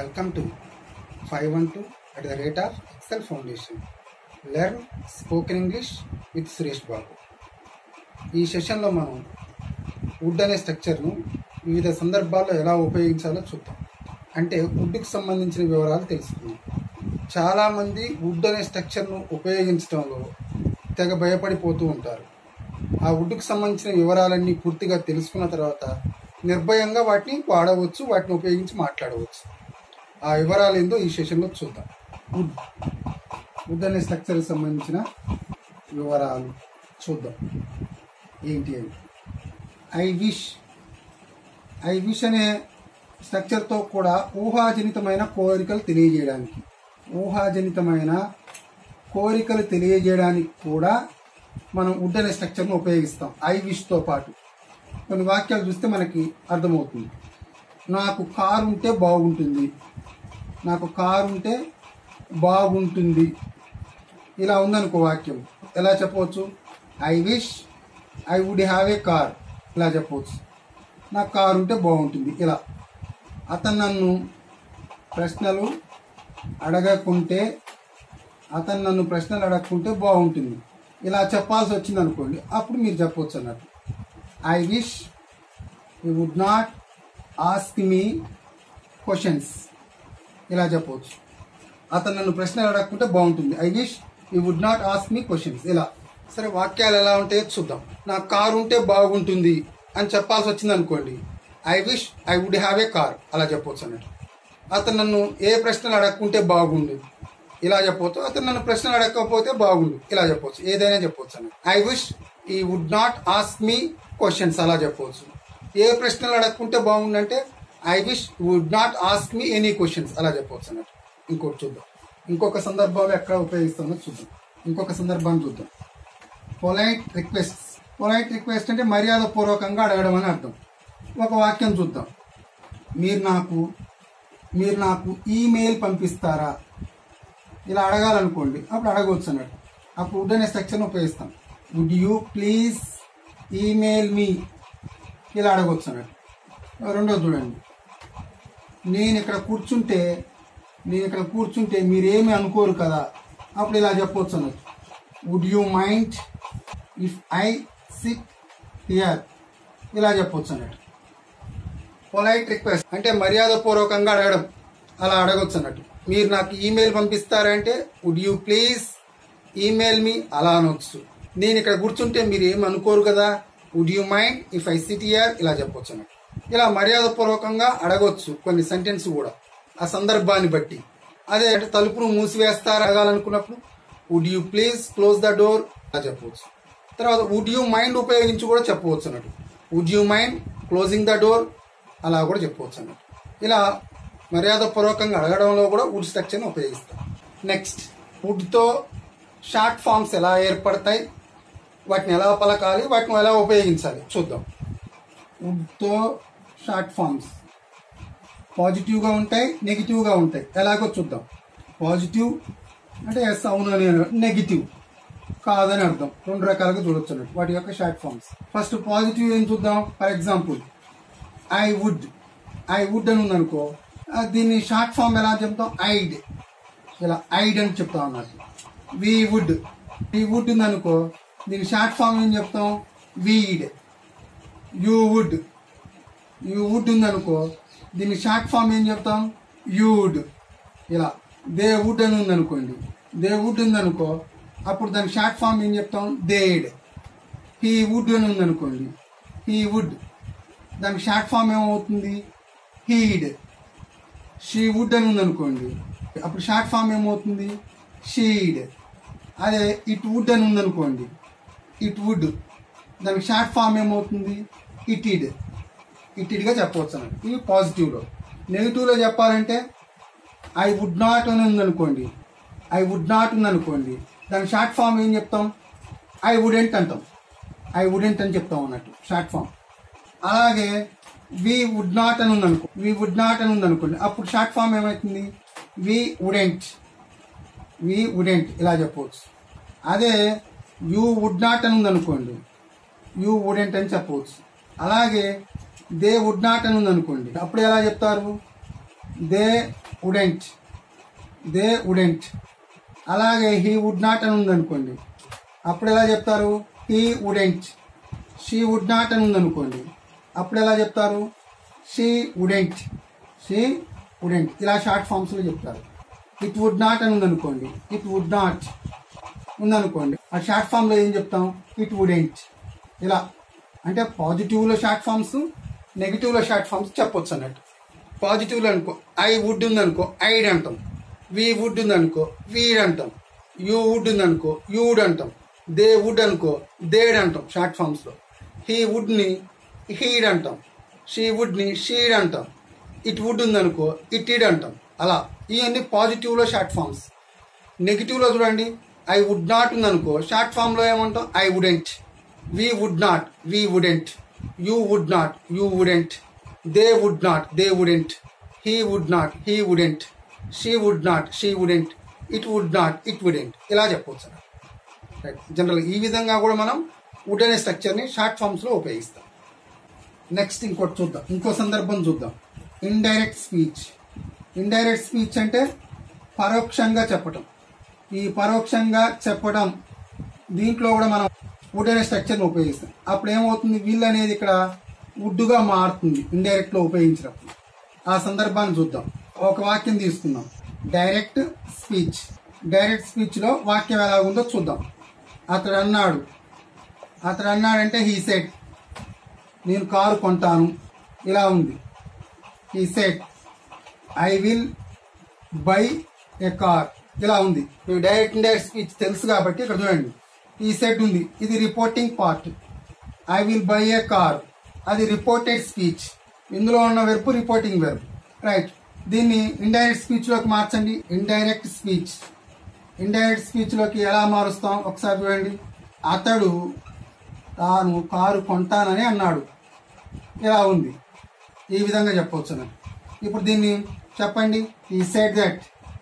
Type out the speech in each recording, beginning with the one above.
welcome to five one two at the rate of Excel foundation learn spoken English with Suresh Babu ఈ సెషన్లో మనం would అనే స్ట్రక్చర్ను వివిధ సందర్భాల్లో ఎలా ఉపయోగించాలో చూద్దాం అంటే వుడ్కి సంబంధించిన వివరాలు తెలుసుకుందాం చాలామంది వుడ్ అనే స్ట్రక్చర్ను ఉపయోగించడంలో తెగ భయపడిపోతూ ఉంటారు ఆ వుడ్కి సంబంధించిన వివరాలన్నీ పూర్తిగా తెలుసుకున్న తర్వాత నిర్భయంగా వాటిని వాడవచ్చు వాటిని ఉపయోగించి మాట్లాడవచ్చు ఆ వివరాలు ఏందో ఈ సెషన్లో చూద్దాం వుడ్ వుడ్ అనే స్ట్రక్చర్కి సంబంధించిన వివరాలు చూద్దాం ఏంటి అని ఐ విష్ ఐ విష్ అనే స్ట్రక్చర్తో కూడా ఊహాజనితమైన కోరికలు తెలియజేయడానికి ఊహాజనితమైన కోరికలు తెలియజేయడానికి కూడా మనం వుడ్ అనే స్ట్రక్చర్ను ఉపయోగిస్తాం ఐ విష్తో పాటు కొన్ని వాక్యాలు చూస్తే మనకి అర్థమవుతుంది నాకు కారు ఉంటే బాగుంటుంది నాకు కారు ఉంటే బాగుంటుంది ఇలా ఉందనుకో వాక్యం ఎలా చెప్పవచ్చు I wish I would have a car ఇలా చెప్పవచ్చు నాకు కారు ఉంటే బాగుంటుంది ఇలా అతను నన్ను ప్రశ్నలు అడగకుంటే అతను నన్ను ప్రశ్నలు అడగకుంటే బాగుంటుంది ఇలా చెప్పాల్సి వచ్చింది అనుకోండి అప్పుడు మీరు చెప్పవచ్చు అన్నట్టు I wish you would not ask me questions ఇలా చెప్పవచ్చు అతను నన్ను ప్రశ్నలు అడగకుంటే బాగుంటుంది I wish you would not ask me questions ఇలా సరే వాక్యాలు ఎలా ఉంటాయో చూద్దాం నా కారు ఉంటే బాగుంటుంది అని చెప్పాల్సి వచ్చింది అనుకోండి I wish I would have a car అలా చెప్పవచ్చు అన్నట్టు అతను నన్ను ఏ ప్రశ్నలు అడగకుంటే బాగుండు ఇలా చెప్పవచ్చు అతను నన్ను ప్రశ్నలు అడగకపోతే బాగుండు ఇలా చెప్పవచ్చు ఏదైనా చెప్పవచ్చు అన్నట్టు I wish he would not ask me questions అలా చెప్పవచ్చు ఏ ప్రశ్నలు అడగకుంటే బాగుండు అంటే I wish would not ask me any questions అలా చెప్పవచ్చు అన్నట్టు ఇంకోటి చూద్దాం ఇంకొక సందర్భంలో ఎక్కడ ఉపయోగిస్తామో చూద్దాం ఇంకొక సందర్భాన్ని చూద్దాం పొలైట్ రిక్వెస్ట్ పొలైట్ రిక్వెస్ట్ అంటే మర్యాద పూర్వకంగా అడగడం అని అర్థం ఒక వాక్యం చూద్దాం మీరు నాకు మీరు నాకు ఈమెయిల్ పంపిస్తారా ఇలా అడగాలనుకోండి అప్పుడు అడగవచ్చు అన్నట్టు అప్పుడు వుడ్ అనే స్ట్రక్చర్ని ఉపయోగిస్తాం would you please email me ఇలా అడగవచ్చు అన్నట్టు రెండోది చూడండి నేను ఇక్కడ కూర్చుంటే నేను ఇక్కడ కూర్చుంటే మీరేమి అనుకోరు కదా అప్పుడు ఇలా చెప్పవచ్చు అన్నట్టు would you mind if I sit here ఇలా చెప్పవచ్చు అన్నట్టు పొలైట్ రిక్వెస్ట్ అంటే మర్యాద పూర్వకంగా అడగడం అలా అడగొచ్చు అన్నట్టు మీరు నాకు ఈమెయిల్ పంపిస్తారంటే would you please email me అలా అనొచ్చు నేను ఇక్కడ కూర్చుంటే మీరు ఏమి అనుకోరు కదా would you mind if I sit here ఇలా చెప్పొచ్చు అన్నట్టు ఇలా మర్యాద పూర్వకంగా అడగొచ్చు కొన్ని సెంటెన్స్ కూడా ఆ సందర్భాన్ని బట్టి అదే అంటే తలుపును మూసివేస్తారా అడగాలనుకున్నప్పుడు would you please close the door అలా చెప్పవచ్చు తర్వాత వుడ్ యూ మైండ్ ఉపయోగించి కూడా చెప్పవచ్చు అన్నట్టు would you mind closing the door అలా కూడా చెప్పవచ్చు అన్నట్టు ఇలా మర్యాదపూర్వకంగా అడగడంలో కూడా వుడ్ స్ట్రక్చర్ని ఉపయోగిస్తాం నెక్స్ట్ వుడ్తో షార్ట్ ఫామ్స్ ఎలా ఏర్పడతాయి వాటిని ఎలా పలకాలి వాటిని ఎలా ఉపయోగించాలి చూద్దాం వుడ్తో షార్ట్ ఫామ్స్ పాజిటివ్గా ఉంటాయి నెగిటివ్గా ఉంటాయి ఎలాగో చూద్దాం పాజిటివ్ అంటే ఎస్ అవును అని నెగిటివ్ కాదని అర్థం రెండు రకాలుగా చూడొచ్చు అన్నట్టు వాటి యొక్క షార్ట్ ఫామ్స్ ఫస్ట్ పాజిటివ్ ఏం చూద్దాం for example I would I would అని ఉందనుకో ఆ, దీన్ని షార్ట్ ఫామ్ ఎలా చెప్తాం ఐడ్ ఇలా ఐడ్ అని చెప్తాం అన్నట్టు వి వుడ్ వి వుడ్ ఉందనుకో దీని షార్ట్ ఫామ్ ఏం చెప్తాం we'd you would you would ఉందనుకో దీన్ని షార్ట్ ఫామ్ ఏం చెప్తాం యూడ్ ఇలా దే వుడ్ అని ఉందనుకోండి దే వుడ్ ఉందనుకో అప్పుడు దాని షార్ట్ ఫామ్ ఏం చెప్తాం దేడ్ హీ వుడ్ అని ఉందనుకోండి హీ వుడ్ దాని షార్ట్ ఫామ్ ఏమవుతుంది హీడ్ షీ వుడ్ అని ఉందనుకోండి అప్పుడు షార్ట్ ఫామ్ ఏమవుతుంది షీడ్ అదే ఇట్ వుడ్ అని ఉందనుకోండి ఇట్ వుడ్ దానికి షార్ట్ ఫామ్ ఏమవుతుంది ఇటిడ్ ఇటిడ్గా చెప్పవచ్చు అన్నట్టు ఇవి పాజిటివ్లో నెగిటివ్లో చెప్పాలంటే ఐ వుడ్ నాట్ అని ఉందనుకోండి ఐ వుడ్ నాట్ ఉందనుకోండి దాని షార్ట్ ఫామ్ ఏం చెప్తాం ఐ వుడెంట్ అంటాం ఐ వుడెంట్ అని చెప్తాం అన్నట్టు షార్ట్ ఫామ్ అలాగే వి వుడ్ నాట్ అని ఉందనుకో వి వుడ్ నాట్ అని ఉందనుకోండి అప్పుడు షార్ట్ ఫామ్ ఏమవుతుంది వి వుడెంట్ వి వుడెంట్ ఇలా చెప్పవచ్చు అదే యూ వుడ్ నాట్ అని ఉందనుకోండి యూ వుడెంట్ అని చెప్పవచ్చు అలాగే దే వుడ్ నాట్ అని ఉందనుకోండి అప్పుడు ఎలా చెప్తారు దే వుడెంట్ దే వుడెంట్ అలాగే హీ వుడ్ నాట్ అని ఉందనుకోండి అప్పుడు ఎలా చెప్తారు he wouldn't she would not అని ఉందనుకోండి అప్పుడు ఎలా చెప్తారు షీ వుడెంట్ షీ వుడెంట్ ఇలా షార్ట్ ఫామ్స్లో చెప్తారు ఇట్ వుడ్ నాట్ అని ఉందనుకోండి ఇట్ వుడ్ నాట్ ఉందనుకోండి ఆ షార్ట్ ఫామ్లో ఏం చెప్తాం ఇట్ వుడెంట్ ఇలా అంటే పాజిటివ్లో షార్ట్ ఫామ్స్ నెగిటివ్లో షార్ట్ ఫామ్స్ చెప్పొచ్చు అన్నట్టు పాజిటివ్లో అనుకో ఐ వుడ్ ఉందనుకో ఐడ్ అంటాం వి వుడ్ ఉందనుకో వీడ్ అంటాం యూ వుడ్ ఉందనుకో యూడ్ అంటాం దే వుడ్ అనుకో దేడ్ అంటాం షార్ట్ ఫామ్స్లో హీ వుడ్ని హీడ్ అంటాం షీ వుడ్ని షీడ్ అంటాం ఇట్ వుడ్ ఉందనుకో ఇట్ ఇడ్ అంటాం అలా ఇవన్నీ పాజిటివ్లో షార్ట్ ఫామ్స్ నెగిటివ్లో చూడండి ఐ వుడ్ నాట్ ఉందనుకో షార్ట్ ఫామ్లో ఏమంటాం I wouldn't we would not we wouldn't you would not you wouldn't they would not they wouldn't he would not he wouldn't she would not she wouldn't it would not it wouldn't ఇలా చెప్పవచ్చు right general ఈ విధంగా కూడా మనం would అనే స్ట్రక్చర్ని short ఫామ్స్లో ఉపయోగిస్తాం next ఇంకోటి చూద్దాం ఇంకో సందర్భం చూద్దాం ఇండైరెక్ట్ స్పీచ్ ఇండైరెక్ట్ స్పీచ్ అంటే పరోక్షంగా చెప్పటం ఈ పరోక్షంగా చెప్పడం దీంట్లో కూడా మనం వుడ్ అనే స్ట్రక్చర్ని ఉపయోగిస్తాం అప్పుడు ఏమవుతుంది వీల్ అనేది ఇక్కడ వుడ్డుగా మారుతుంది ఇండైరెక్ట్లో ఉపయోగించినప్పుడు ఆ సందర్భాన్ని చూద్దాం ఒక వాక్యం తీసుకుందాం డైరెక్ట్ స్పీచ్ డైరెక్ట్ స్పీచ్లో వాక్యం ఎలా ఉందో చూద్దాం అతడు అన్నాడు అతడు అన్నాడంటే హీ సెట్ నేను కారు కొంటాను ఇలా ఉంది he said I will buy a car ఇలా ఉంది మీకు డైరెక్ట్ ఇండైరెక్ట్ స్పీచ్ తెలుసు కాబట్టి ఇక్కడ చూడండి ఈ సెట్ ఉంది ఇది reporting part I will buy a car అది రిపోర్టెడ్ స్పీచ్ ఇందులో ఉన్న వెర్పు రిపోర్టింగ్ వెర్బ్ రైట్ దీన్ని ఇండైరెక్ట్ స్పీచ్లోకి మార్చండి ఇండైరెక్ట్ స్పీచ్ ఇండైరెక్ట్ స్పీచ్లోకి ఎలా మారుస్తాం ఒకసారి చూడండి అతడు తాను కారు కొంటానని అన్నాడు ఇలా ఉంది ఈ విధంగా చెప్పవచ్చు అన్నట్టు ఇప్పుడు దీన్ని చెప్పండి he said that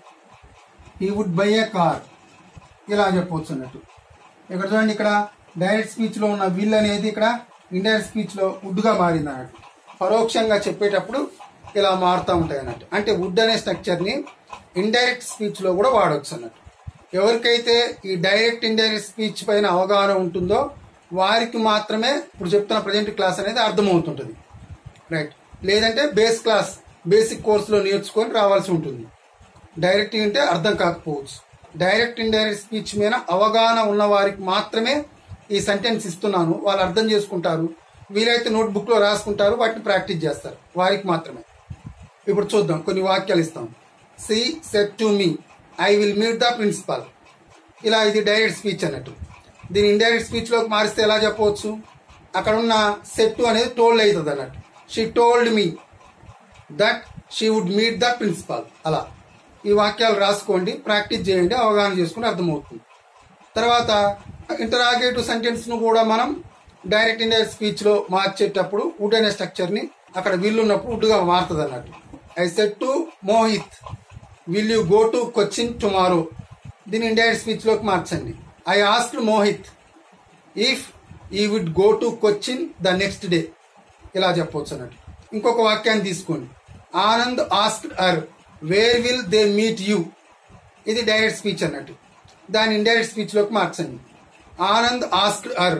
he would buy a car ఇలా చెప్పవచ్చు అన్నట్టు ఇక్కడ చూడండి ఇక్కడ డైరెక్ట్ స్పీచ్లో ఉన్న విల్ అనేది ఇక్కడ ఇండైరెక్ట్ స్పీచ్లో వుడ్గా మారింది అన్నట్టు పరోక్షంగా చెప్పేటప్పుడు ఇలా మారుతూ ఉంటాయి అన్నట్టు అంటే వుడ్ అనే స్ట్రక్చర్ని ఇండైరెక్ట్ స్పీచ్లో కూడా వాడవచ్చు అన్నట్టు ఎవరికైతే ఈ డైరెక్ట్ ఇండైరెక్ట్ స్పీచ్ పైన అవగాహన ఉంటుందో వారికి మాత్రమే ఇప్పుడు చెప్తున్న ప్రజెంట్ క్లాస్ అనేది అర్థమవుతుంటుంది రైట్ లేదంటే బేస్ క్లాస్ బేసిక్ కోర్సులో నేర్చుకొని రావాల్సి ఉంటుంది డైరెక్ట్ అంటే అర్థం కాకపోవచ్చు డైరెక్ట్ ఇండైరెక్ట్ స్పీచ్ మీద అవగాహన ఉన్న వారికి మాత్రమే ఈ సెంటెన్స్ ఇస్తున్నాను వాళ్ళు అర్థం చేసుకుంటారు వీలైతే నోట్బుక్ లో రాసుకుంటారు వాటిని ప్రాక్టీస్ చేస్తారు వారికి మాత్రమే ఇప్పుడు చూద్దాం కొన్ని వాక్యాలు ఇస్తాం she said to me I will meet the principal ఇలా ఇది డైరెక్ట్ స్పీచ్ అన్నట్టు దీని ఇండైరెక్ట్ స్పీచ్ లోకి మారిస్తే ఎలా చెప్పవచ్చు అక్కడ ఉన్న సెట్ అనేది టోల్డ్ అవుతుంది అన్నట్టు she told me that she would meet the principal అలా ఈ వాక్యాలు రాసుకోండి ప్రాక్టీస్ చేయండి అవగాహన చేసుకుని అర్థమవుతుంది తర్వాత ఇంటరాగేటివ్ సెంటెన్స్ ను కూడా మనం డైరెక్ట్ ఇండైరెక్ట్ స్పీచ్ లో మార్చేటప్పుడు వుడ్ అనే స్ట్రక్చర్ ని అక్కడ విల్ ఉన్నప్పుడు వుడ్ గా మారుతుంది అన్నట్టు I said to Mohit will you go to Cochin tomorrow దీన్ని ఇండైరెక్ట్ స్పీచ్ లోకి మార్చండి I ask Mohit if he would go to Cochin the next day ఇలా చెప్పవచ్చు అన్నట్టు ఇంకొక వాక్యాన్ని తీసుకోండి Anand ask her where will they meet you ఇది డైరెక్ట్ స్పీచ్ అన్నట్టు దాని ఇండైరెక్ట్ స్పీచ్ లోకి మార్చండి Anand ask her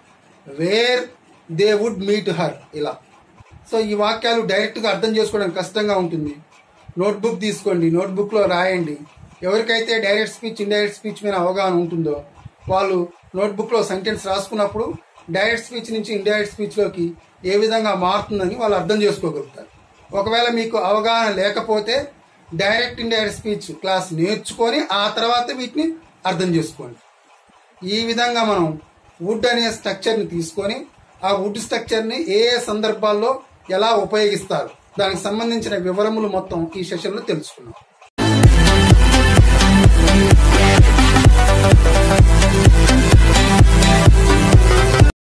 where they would meet her ఇలా సో ఈ వాక్యాలు డైరెక్ట్గా అర్థం చేసుకోవడం కష్టంగా ఉంటుంది నోట్బుక్ తీసుకోండి నోట్బుక్లో రాయండి ఎవరికైతే డైరెక్ట్ స్పీచ్ ఇండైరెక్ట్ స్పీచ్ మీద అవగాహన ఉంటుందో వాళ్ళు నోట్బుక్లో సెంటెన్స్ రాసుకున్నప్పుడు డైరెక్ట్ స్పీచ్ నుంచి ఇండైరెక్ట్ స్పీచ్లోకి ఏ విధంగా మారుతుందని వాళ్ళు అర్థం చేసుకోగలుగుతారు ఒకవేళ మీకు అవగాహన లేకపోతే డైరెక్ట్ ఇండైరెక్ట్ స్పీచ్ క్లాస్ నేర్చుకొని ఆ తర్వాత వీటిని అర్థం చేసుకోండి ఈ విధంగా మనం వుడ్ అనే స్ట్రక్చర్ని తీసుకొని ఆ వుడ్ స్ట్రక్చర్ని ఏ ఏ సందర్భాల్లో ఎలా ఉపయోగిస్తారు దానికి సంబంధించిన వివరములు మొత్తం ఈ సెషన్లో తెలుసుకున్నాం